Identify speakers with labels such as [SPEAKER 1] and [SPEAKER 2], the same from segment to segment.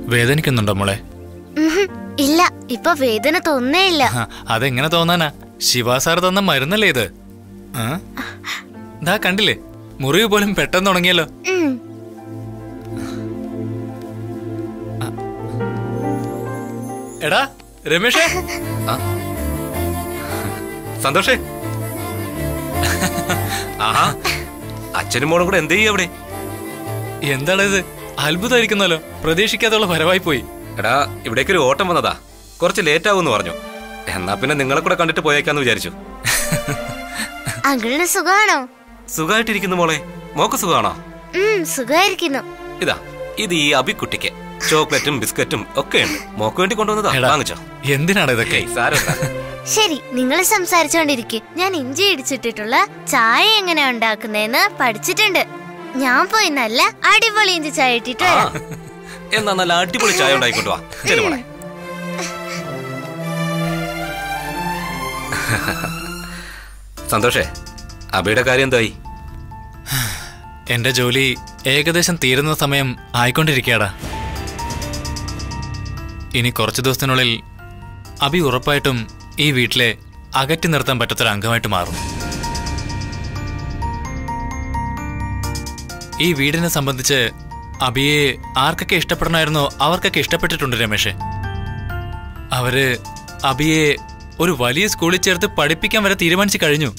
[SPEAKER 1] വേദനിക്കുന്നുണ്ടോ മോളെ
[SPEAKER 2] ഉഹും, ഇല്ല ഇപ്പൊ വേദന തോന്നേ ഇല്ല
[SPEAKER 1] ആ, അതെങ്ങനെ തോന്നാനാ ശിവാ സാർ തന്ന മരുന്നല്ലേ ഇത് ആ? ദാ കണ്ടില്ലേ മുറിവ് പോലും പെട്ടെന്ന് തുടങ്ങിയല്ലോ
[SPEAKER 2] ഉം.
[SPEAKER 1] എടാ രമേഷേ
[SPEAKER 3] സന്തോഷേ ആഹാ അച്ഛനും മോളും കൂടെ എന്ത് ചെയ്യും അവിടെ
[SPEAKER 1] എന്താണ് ഇത് അത്ഭുതമായിരിക്കുന്നല്ലോ പ്രതീക്ഷിക്കാത്തുള്ള വരവായി പോയി
[SPEAKER 3] എടാ ഇവിടേക്ക് ഒരു ഓട്ടം വന്നതാ കുറച്ച് ലേറ്റ് ആവുമെന്ന് പറഞ്ഞു എന്നാ പിന്നെ നിങ്ങളെ കൂടെ കണ്ടിട്ട് പോയേക്കാന്ന് വിചാരിച്ചു
[SPEAKER 2] അങ്കിളിന് സുഖാണോ
[SPEAKER 3] സുഖമായിട്ടിരിക്കുന്നു മോളെ മോക്ക് സുഖമാണോ
[SPEAKER 2] ഉം സുഖായിരിക്കുന്നു
[SPEAKER 3] ഇതാ ഇത് ഈ അബിക്കുട്ടിക്ക് ചോക്ലേറ്റും ബിസ്ക്കറ്റും ഒക്കെ ഉണ്ട് മോക്ക് വേണ്ടി കൊണ്ടുവന്നതാ
[SPEAKER 1] എടാ
[SPEAKER 3] വാങ്ങിച്ചോ
[SPEAKER 1] എന്തിനാണ് ഇതൊക്കെ
[SPEAKER 3] ഏയ് സാരമില്ല
[SPEAKER 2] ശരി നിങ്ങൾ സംസാരിച്ചോണ്ടിരിക്കും ഞാൻ ഇഞ്ചി ഇടിച്ചിട്ടിട്ടുള്ള ചായ എങ്ങനെയാ ഉണ്ടാക്കുന്നതെന്ന് പഠിച്ചിട്ടുണ്ട് ഞാൻ പോയി നല്ല അടിപൊളി ഇഞ്ചി ചായ ഇട്ടിട്ട്
[SPEAKER 3] ആ,
[SPEAKER 2] വരാം
[SPEAKER 3] എന്നാ നല്ല അടിപൊളി ചായ ഉണ്ടായിക്കൊണ്ട് വാ ശരി മോളെ സന്തോഷേ അബിയുടെ കാര്യം എന്തായി
[SPEAKER 1] എന്റെ ജോലി ഏകദേശം തീരുന്ന സമയം ആയിക്കൊണ്ടിരിക്കയാടാ ഇനി കുറച്ചു ദിവസത്തിനുള്ളിൽ അഭി ഉറപ്പായിട്ടും ഈ വീട്ടിലെ അകറ്റി നിർത്താൻ പറ്റാത്തൊരു അംഗമായിട്ട് മാറും ഈ വീടിനെ സംബന്ധിച്ച് അഭിയെ ആർക്കൊക്കെ ഇഷ്ടപ്പെടണമായിരുന്നോ അവർക്കൊക്കെ ഇഷ്ടപ്പെട്ടിട്ടുണ്ട് രമേശ് അവര് അഭിയെ ഒരു വലിയ സ്കൂളിൽ ചേർത്ത് പഠിപ്പിക്കാൻ വരെ തീരുമാനിച്ചു കഴിഞ്ഞു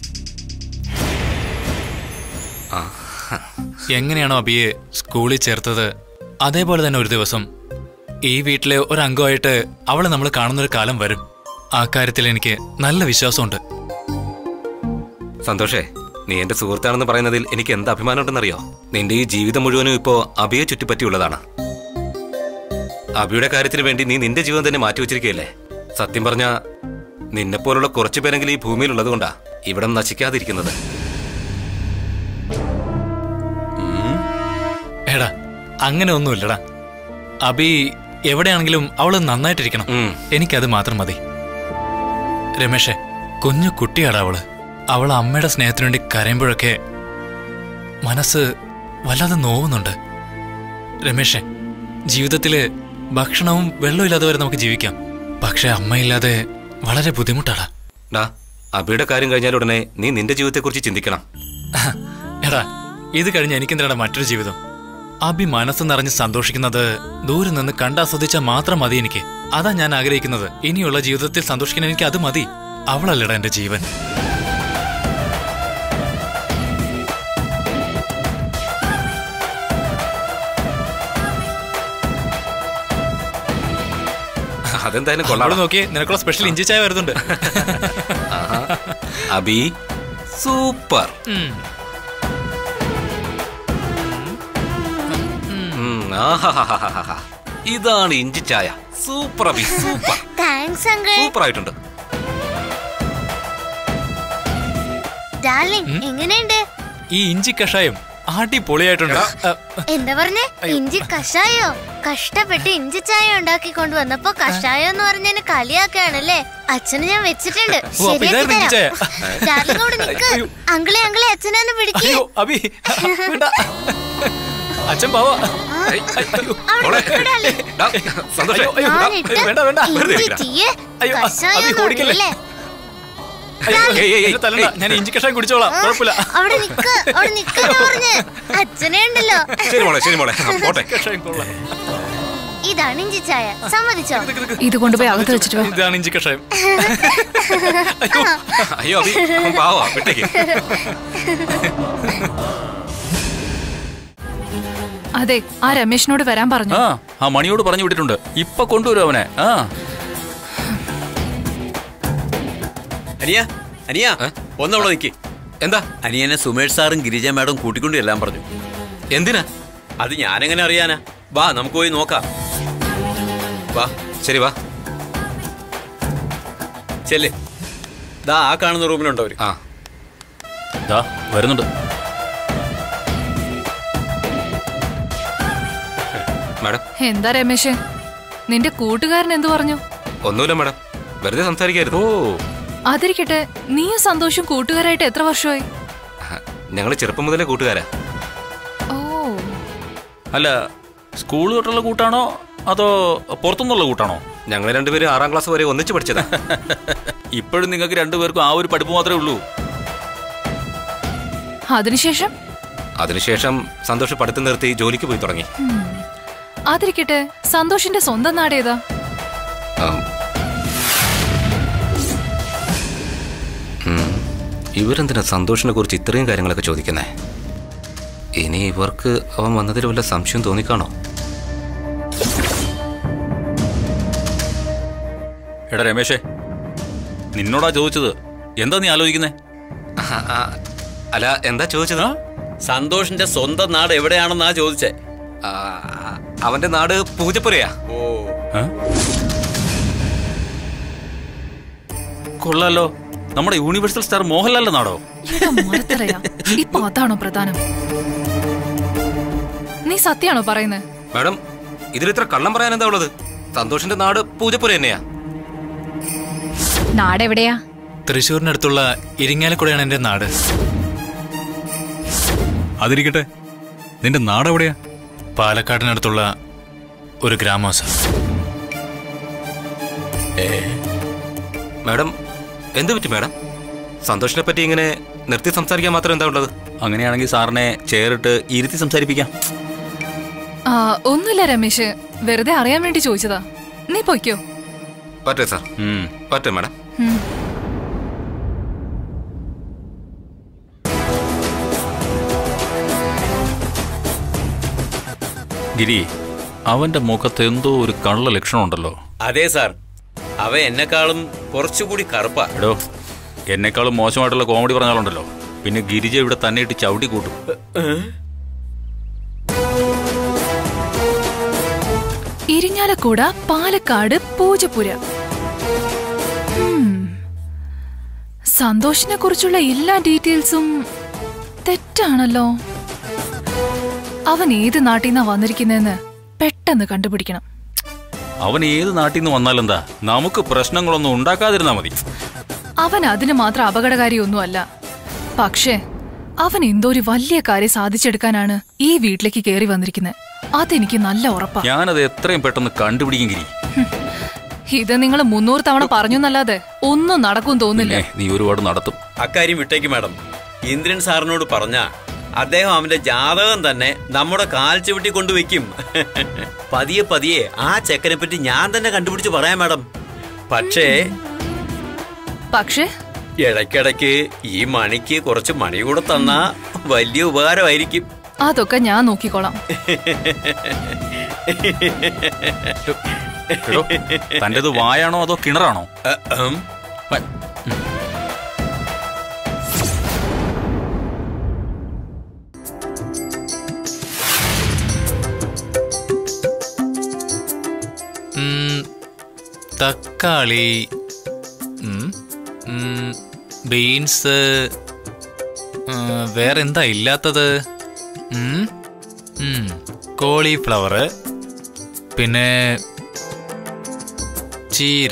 [SPEAKER 1] എങ്ങനെയാണോ അബിയെ സ്കൂളിൽ ചേർത്തത് അതേപോലെ തന്നെ ഒരു ദിവസം ഈ വീട്ടിലെ ഒരു അംഗമായിട്ട് അവളെ നമ്മൾ കാണുന്നൊരു കാലം വരും ആ കാര്യത്തിൽ എനിക്ക് നല്ല വിശ്വാസമുണ്ട്
[SPEAKER 3] സന്തോഷേ നീ എന്റെ സുഹൃത്താണെന്ന് പറയുന്നതിൽ എനിക്ക് എന്ത് അഭിമാനമുണ്ടെന്നറിയോ നിന്റെ ഈ ജീവിതം മുഴുവനും ഇപ്പോ അബിയെ ചുറ്റിപ്പറ്റിയുള്ളതാണ് അബിയുടെ കാര്യത്തിന് വേണ്ടി നീ നിന്റെ ജീവൻ തന്നെ മാറ്റിവെച്ചിരിക്കുകയല്ലേ സത്യം പറഞ്ഞ നിന്നെ പോലുള്ള കുറച്ചു പേരെങ്കിലും ഈ ഭൂമിയിലുള്ളത് കൊണ്ടാ ഇവിടം നശിക്കാതിരിക്കുന്നത്
[SPEAKER 1] എടാ അങ്ങനെ ഒന്നുമില്ലടാ അബി എവിടെയാണെങ്കിലും അവള് നന്നായിട്ടിരിക്കണം
[SPEAKER 3] ഉം.
[SPEAKER 1] എനിക്കത് മാത്രം മതി രമേഷേ കുഞ്ഞു കുട്ടിയാടാ അവള് അവൾ അമ്മയുടെ സ്നേഹത്തിനു വേണ്ടി കരയുമ്പോഴൊക്കെ മനസ്സ് വല്ലാതെ നോവുന്നുണ്ട് രമേഷേ ജീവിതത്തില് ഭക്ഷണവും വെള്ളമില്ലാതെ വരെ നമുക്ക് ജീവിക്കാം പക്ഷെ അമ്മയില്ലാതെ വളരെ ബുദ്ധിമുട്ടാടാ
[SPEAKER 3] ഡാ അബിയുടെ കാര്യം കഴിഞ്ഞാൽ ഉടനെ നീ നിന്റെ ജീവിതത്തെക്കുറിച്ച് ചിന്തിക്കണം
[SPEAKER 1] എടാ ഇത് കഴിഞ്ഞ് എനിക്കെന്തിനാണ് മറ്റൊരു ജീവിതം അഭി മനസ്സ് നിറഞ്ഞ് സന്തോഷിക്കുന്നത് ദൂരെ നിന്ന് കണ്ടാസ്വദിച്ചാൽ മാത്രം മതി എനിക്ക് അതാ ഞാൻ ആഗ്രഹിക്കുന്നത് ഇനിയുള്ള ജീവിതത്തിൽ സന്തോഷിക്കാൻ എനിക്ക് അത് മതി അവളല്ലടാ എന്റെ ജീവൻ
[SPEAKER 3] അതെന്തായാലും
[SPEAKER 1] അവള്
[SPEAKER 3] കൊള്ളാം
[SPEAKER 1] നോക്കിയേ നിനക്കുള്ള സ്പെഷ്യൽ ഇഞ്ചി ചായ വരുന്നുണ്ട്
[SPEAKER 3] അബി സൂപ്പർ
[SPEAKER 1] ഉം.
[SPEAKER 3] ഉം, ആഹാഹാഹാഹാ. ഇതാണ് ഇഞ്ചി ചായ super Abi super
[SPEAKER 2] thanks uncle
[SPEAKER 3] super ആയിട്ടുണ്ട്
[SPEAKER 2] ഡാർലിംഗ് എങ്ങനെയുണ്ട്
[SPEAKER 1] ഈ ഇഞ്ചി കഷായം അടിപൊളിയായിട്ടുണ്ട് അ,
[SPEAKER 2] എന്താ പറഞ്ഞേ ഇഞ്ചി കഷായോ കഷ്ടപ്പെട്ട് ഇഞ്ചി ചായ ഉണ്ടാക്കി കൊണ്ടുവന്നപ്പോ കഷായം എന്ന് പറഞ്ഞതിന് കളിയാക്കാണല്ലേ അച്ഛന് ഞാൻ വെച്ചിട്ടുണ്ട്
[SPEAKER 1] ഓ, അപ്പൊ ഇതായിരുന്നു ഇഞ്ചി ചായ.
[SPEAKER 2] ഡാർലിംഗ് അവിടെ നിക്ക്
[SPEAKER 1] അയ്യോ.
[SPEAKER 2] അങ്കിളെ അങ്കിളെ അച്ഛനാന്ന് പിടിക്കേ
[SPEAKER 1] അയ്യോ അബി വേണ്ട അച്ഛൻ പോവാ ഐ, ഐ, അയ്യോ.
[SPEAKER 3] മോളെ, ഡാ, സന്തോഷേ
[SPEAKER 1] അയ്യോ, അയ്യോ,
[SPEAKER 2] ഞാനിട്ട്
[SPEAKER 1] വേണ്ട വേണ്ട
[SPEAKER 3] വെറുതെ
[SPEAKER 2] ഇഞ്ചി
[SPEAKER 3] ഇരിക്കടാ.
[SPEAKER 2] ടീയെ
[SPEAKER 1] അയ്യോ,
[SPEAKER 2] കഷായം
[SPEAKER 1] അബി ഓടിക്കല്ലേ?
[SPEAKER 2] അല്ലേ
[SPEAKER 1] അയ്യോ,
[SPEAKER 3] ഏയ്, ഏയ്,
[SPEAKER 1] എന്നെ തല്ലണ്ട. ഞാൻ ഇഞ്ചി കഷായം കുടിച്ചോളാം കുഴപ്പമില്ല
[SPEAKER 2] അവിടെ നിക്ക് അവിടെ നിക്കാന്ന് പറഞ്ഞ് അച്ഛനെ ഉണ്ടല്ലോ
[SPEAKER 3] ശരി മോളെ ശരി മോളെ ആ, പോട്ടെ
[SPEAKER 1] കഷായം കൊള്ളാം
[SPEAKER 2] ഇതാണ് ഇഞ്ചി ചായ സമ്മതിച്ചോ
[SPEAKER 4] ഇത് കൊണ്ടുപോയി അകത്ത് വെച്ചിട്ട് വാ
[SPEAKER 1] ഇതാണ് ഇഞ്ചി കഷായം അയ്യോ
[SPEAKER 3] അയ്യോ അബി അവൻ പാവാ വിട്ടേക്ക്
[SPEAKER 4] അതെ ആ രമേശിനോട് വരാൻ പറഞ്ഞു
[SPEAKER 5] ആ ആ മണിയോട് പറഞ്ഞു വിട്ടിട്ടുണ്ട് ഇപ്പൊ കൊണ്ടുവരും അവനെ ആ
[SPEAKER 6] അനിയ അനിയ ഒന്നവിടെ നിൽക്കി
[SPEAKER 3] എന്താ
[SPEAKER 6] അനിയനെ സുമേഷ് സാറും ഗിരിജ മാഡം കൂട്ടിക്കൊണ്ട് എല്ലാം പറഞ്ഞു
[SPEAKER 3] എന്തിനാ
[SPEAKER 6] അത് ഞാനെങ്ങനെ അറിയാനാ വാ നമുക്ക് പോയി നോക്കാം വാ
[SPEAKER 3] ശരി വാ
[SPEAKER 6] ചെല്ലേ ദാ ആ കാണുന്ന റൂമിലുണ്ടോ അവര്
[SPEAKER 3] ആ
[SPEAKER 5] ദാ വരുന്നുണ്ട്
[SPEAKER 3] മാഡം
[SPEAKER 4] എന്താ രമേശ് നിന്റെ കൂട്ടുകാരൻ എന്തു പറഞ്ഞു
[SPEAKER 3] ഒന്നുമില്ല മാഡം വെറുതെ സംസാരിക്കായിരുന്നു
[SPEAKER 5] ഓ
[SPEAKER 4] അതിരിക്കട്ടെ നീയും സന്തോഷം കൂട്ടുകാരായിട്ട് എത്ര വർഷമായി
[SPEAKER 3] ഞങ്ങൾ ചെറുപ്പം മുതലേ കൂട്ടുകാരാ
[SPEAKER 4] ഓ
[SPEAKER 5] അല്ല സ്കൂൾ തൊട്ടുള്ള കൂട്ടാണോ അതോ പുറത്തുനിന്നുള്ള കൂട്ടാണോ
[SPEAKER 3] ഞങ്ങൾ രണ്ടുപേരും ആറാം ക്ലാസ് വരെ ഒന്നിച്ച് പഠിച്ചതാ
[SPEAKER 5] ഇപ്പോഴും നിങ്ങൾക്ക് രണ്ടുപേർക്കും ആ ഒരു പഠിപ്പ് മാത്രമേ ഉള്ളൂ
[SPEAKER 4] അതിനുശേഷം
[SPEAKER 3] അതിനുശേഷം സന്തോഷ് പഠിത്തം നിർത്തി ജോലിക്ക് പോയി തുടങ്ങി
[SPEAKER 4] അതിരിക്കട്ടെ സന്തോഷിന്റെ സ്വന്തം നാട് ഏതാ
[SPEAKER 3] ആം. ഉം. ഇവരെന്തിനാ സന്തോഷിനെ കുറിച്ച് ഇത്രയും കാര്യങ്ങളൊക്കെ ചോദിക്കുന്നേ ഇനി ഇവർക്ക് അവൻ വന്നതിൽ വല്ല സംശയം തോന്നിക്കാണോ
[SPEAKER 5] എടാ രമേശേ നിന്നോടാ ചോദിച്ചത് എന്താ നീ ആലോചിക്കുന്നേ
[SPEAKER 3] ആ, ആ, അല്ല എന്താ ചോദിച്ചത്
[SPEAKER 6] സന്തോഷിന്റെ സ്വന്തം നാട് എവിടെയാണെന്നാ ചോദിച്ചേ
[SPEAKER 3] ആ, അവന്റെ നാട് പൂജപ്പുരയാ
[SPEAKER 6] ഓ
[SPEAKER 5] ഏ? കൊള്ളാലോ നമ്മുടെ യൂണിവേഴ്സൽ സ്റ്റാർ മോഹൻലാലിന്റെ നാടോ
[SPEAKER 4] എടാ മരത്തറയാ ഇപ്പൊ അതാണോ പ്രധാനം നീ സത്യാണോ പറയുന്നത്
[SPEAKER 3] മാഡം ഇതിലിത്ര കള്ളം പറയാൻ എന്താ ഉള്ളത് സന്തോഷിന്റെ നാട് പൂജപ്പുര തന്നെയാ
[SPEAKER 4] നാടെവിടെയാ
[SPEAKER 1] തൃശ്ശൂരിനടുത്തുള്ള ഇരിങ്ങാലക്കുടയാണ് എന്റെ നാട്
[SPEAKER 7] അതിരിക്കട്ടെ നിന്റെ നാടെവിടെയാ
[SPEAKER 1] പാലക്കാടിനടുത്തുള്ള ഒരു ഗ്രാമവാസം
[SPEAKER 3] മാഡം എന്ത് പറ്റി മാഡം സന്തോഷിനെ പറ്റി ഇങ്ങനെ നിർത്തി സംസാരിക്കാൻ മാത്രം എന്താ ഉള്ളത്
[SPEAKER 5] അങ്ങനെയാണെങ്കിൽ സാറിനെ ചേറിട്ട് ഇരുത്തി സംസാരിപ്പിക്കാം
[SPEAKER 4] ആ, ഒന്നുമില്ല രമേശ് വെറുതെ അറിയാൻ വേണ്ടി ചോദിച്ചതാ നീ പൊയ്ക്കോ
[SPEAKER 3] പറ്റേ സാർ
[SPEAKER 5] ഉം.
[SPEAKER 3] പറ്റേ മാഡം
[SPEAKER 4] ഉം.
[SPEAKER 5] ഗിരി അവന്റെ മുഖത്ത് എന്തോ ഒരു കള്ള ലക്ഷണമുണ്ടല്ലോ
[SPEAKER 6] അതെ സാർ അവ എന്നെക്കാളും കുറച്ചുകൂടി കറുപ്പാ
[SPEAKER 5] എടോ എന്നെക്കാളും മോശമായിട്ടുള്ള കോമഡി പറഞ്ഞാലുണ്ടല്ലോ പിന്നെ ഗിരിജ ഇവിടെ തന്നെ ഇട്ട് ചവിട്ടി കൂട്ടും
[SPEAKER 4] ഇരിഞ്ഞാലക്കുട പാലക്കാട് പൂജപ്പുര ഉം. സന്തോഷിനെ കുറിച്ചുള്ള എല്ലാ ഡീറ്റെയിൽസും തെറ്റാണല്ലോ അവൻ ഏത് നാട്ടിൽ നിന്നാ വന്നിരിക്കുന്നതെന്ന് പെട്ടെന്ന് കണ്ടുപിടിക്കണം
[SPEAKER 5] അവൻ ഏത് നാട്ടിൽ നിന്ന് വന്നാലെന്താ നമുക്ക് പ്രശ്നങ്ങളൊന്നും ഉണ്ടാക്കാതിരുന്നാ മതി
[SPEAKER 4] അവൻ അതിന് മാത്രം അപകടകാരിയൊന്നുമല്ല പക്ഷേ അവൻ എന്തോ ഒരു വലിയ കാര്യം സാധിച്ചെടുക്കാനാണ് ഈ വീട്ടിലേക്ക് കയറി വന്നിരിക്കുന്നത് അതെനിക്ക് നല്ല ഉറപ്പാ
[SPEAKER 5] ഞാനത് എത്രയും പെട്ടെന്ന് കണ്ടുപിടിക്കും ഗിരി
[SPEAKER 4] ഇത് നിങ്ങൾ മുന്നൂറ് തവണ പറഞ്ഞു എന്നല്ലാതെ ഒന്നും നടക്കും തോന്നില്ല
[SPEAKER 5] പിന്നെ നീ ഒരുപാട് നടത്തും
[SPEAKER 6] അക്കാര്യം വിട്ടേക്ക് മാഡം ഇന്ദ്രൻ സാറിനോട് പറഞ്ഞ അദ്ദേഹം അവന്റെ ജാതകം തന്നെ നമ്മുടെ കാൽ ചവിട്ടി കൊണ്ടുവയ്ക്കും പതിയെ പതിയെ ആ ചെക്കനെ പറ്റി ഞാൻ തന്നെ കണ്ടുപിടിച്ച് പറയാം മാഡം പക്ഷേ
[SPEAKER 4] പക്ഷേ
[SPEAKER 6] ഇടയ്ക്കിടയ്ക്ക് ഈ മണിക്ക് കുറച്ച് മണി കൂടെ തന്നാ വലിയ ഉപകാരമായിരിക്കും
[SPEAKER 4] അതൊക്കെ ഞാൻ നോക്കിക്കോളാം
[SPEAKER 5] എടോ തന്റേത് വായാണോ അതോ കിണറാണോ
[SPEAKER 6] അ, ഉം.
[SPEAKER 5] വ-
[SPEAKER 1] ഉം, തക്കാളി ഉം, ഉം, ബീൻസ് ഉം, വേറെന്താ ഇല്ലാത്തത് ഉം, ഉം, കോളിഫ്ലവർ പിന്നെ ചീര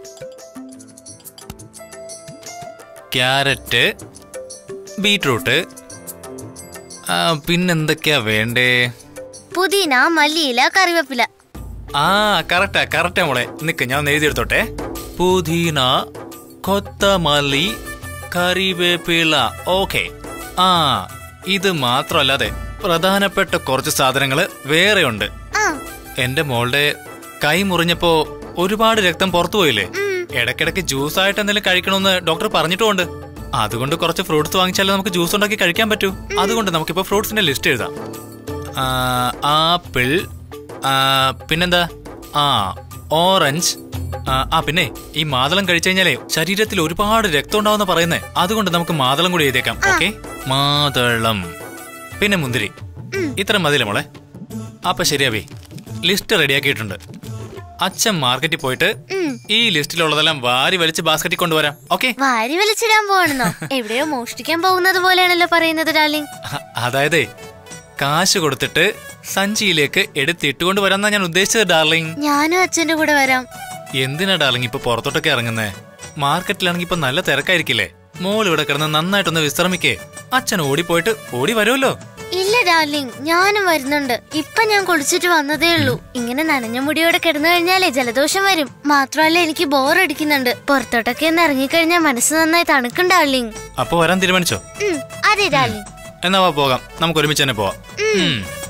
[SPEAKER 1] ക്യാരറ്റ് ബീട്രൂട്ട് ആ, പിന്നെന്തൊക്കെയാ വേണ്ടേ
[SPEAKER 2] പുതിന മല്ലിയില കറിവേപ്പില
[SPEAKER 1] ആ കറക്റ്റാ കറക്റ്റാ മോളെ നിക്ക് ഞാൻ ഒന്ന് എഴുതിയെടുത്തോട്ടെ പുതിന കൊത്തമല്ലി കറിവേപ്പില ഓക്കെ ആ ഇത് മാത്രമല്ലാതെ പ്രധാനപ്പെട്ട കുറച്ച് സാധനങ്ങള് വേറെയുണ്ട്
[SPEAKER 2] ആ
[SPEAKER 1] എന്റെ മോളുടെ കൈ മുറിഞ്ഞപ്പോ ഒരുപാട് രക്തം പുറത്തു പോയില്ലേ ഇടയ്ക്കിടയ്ക്ക് ജ്യൂസ് ആയിട്ട് എന്തെങ്കിലും കഴിക്കണമെന്ന് ഡോക്ടർ പറഞ്ഞിട്ടുമുണ്ട് അതുകൊണ്ട് കുറച്ച് ഫ്രൂട്ട്സ് വാങ്ങിച്ചാലേ നമുക്ക് ജ്യൂസ് ഉണ്ടാക്കി കഴിക്കാൻ പറ്റൂ അതുകൊണ്ട് നമുക്കിപ്പോ ഫ്രൂട്ട്സിന്റെ ലിസ്റ്റ് എഴുതാം ആ, ആപ്പിൾ ആ, പിന്നെന്താ ആ ഓറഞ്ച് ആ, ആ പിന്നെ ഈ മാതളം കഴിച്ചു കഴിഞ്ഞാലേ ശരീരത്തിൽ ഒരുപാട് രക്തം ഉണ്ടാവുന്ന പറയുന്നേ അതുകൊണ്ട് നമുക്ക് മാതളം കൂടി എഴുതിയേക്കാം ഓക്കെ മാതളം പിന്നെ മുന്തിരി ഇത്ര മതിയില്ലേ മോളെ അപ്പൊ ശരിയാവേ ലിസ്റ്റ് റെഡിയാക്കിയിട്ടുണ്ട് അച്ഛൻ മാർക്കറ്റിൽ പോയിട്ട് ഈ ലിസ്റ്റിലുള്ളതെല്ലാം വാരി വലിച്ച് ബാസ്ക്കറ്റിൽ കൊണ്ടുവരാം ഓക്കെ
[SPEAKER 2] വാരി വലിച്ചിടാൻ പോവാണെന്നോ എവിടെയോ മോഷ്ടിക്കാൻ പോകുന്നത് പോലെയാണല്ലോ പറയുന്നത് ഡാർലിംഗ്
[SPEAKER 1] അതായത് കാശ് കൊടുത്തിട്ട് സഞ്ചിയിലേക്ക് എടുത്തിട്ടുകൊണ്ട് വരാന്നാ ഞാൻ ഉദ്ദേശിച്ചത് ഡാർലിംഗ്
[SPEAKER 2] ഞാനും അച്ഛന്റെ കൂടെ വരാം
[SPEAKER 1] എന്തിനാ ഡാർലിംഗ് ഇപ്പൊ പുറത്തോട്ടൊക്കെ ഇറങ്ങുന്നേ മാർക്കറ്റിലാണെങ്കിൽ ഇപ്പൊ നല്ല തിരക്കായിരിക്കില്ലേ മോൾ ഇവിടെ കിടന്ന് നന്നായിട്ടൊന്ന് വിശ്രമിക്കേ അച്ഛൻ ഓടിപ്പോയിട്ട് ഓടി വരുമല്ലോ
[SPEAKER 2] ഇല്ല ഡാർലിംഗ് ഞാനും വരുന്നുണ്ട് ഇപ്പൊ ഞാൻ കുളിച്ചിട്ട് വന്നതേ ഉള്ളൂ ഇങ്ങനെ നനഞ്ഞ മുടിയോടെ കിടന്നു കഴിഞ്ഞാലേ ജലദോഷം വരും മാത്രമല്ല എനിക്ക് ബോറടിക്കുന്നുണ്ട് പുറത്തോട്ടൊക്കെ ഒന്ന് ഇറങ്ങിക്കഴിഞ്ഞാൽ മനസ്സ് നന്നായി തണുക്കും ഡാർലിംഗ്
[SPEAKER 1] അപ്പൊ വരാൻ തീരുമാനിച്ചോ
[SPEAKER 2] ഉം, അതെ ഡാർലിംഗ്
[SPEAKER 1] എന്നാ വാ പോകാം നമുക്ക് ഒരുമിച്ച് തന്നെ പോവാം ഉം.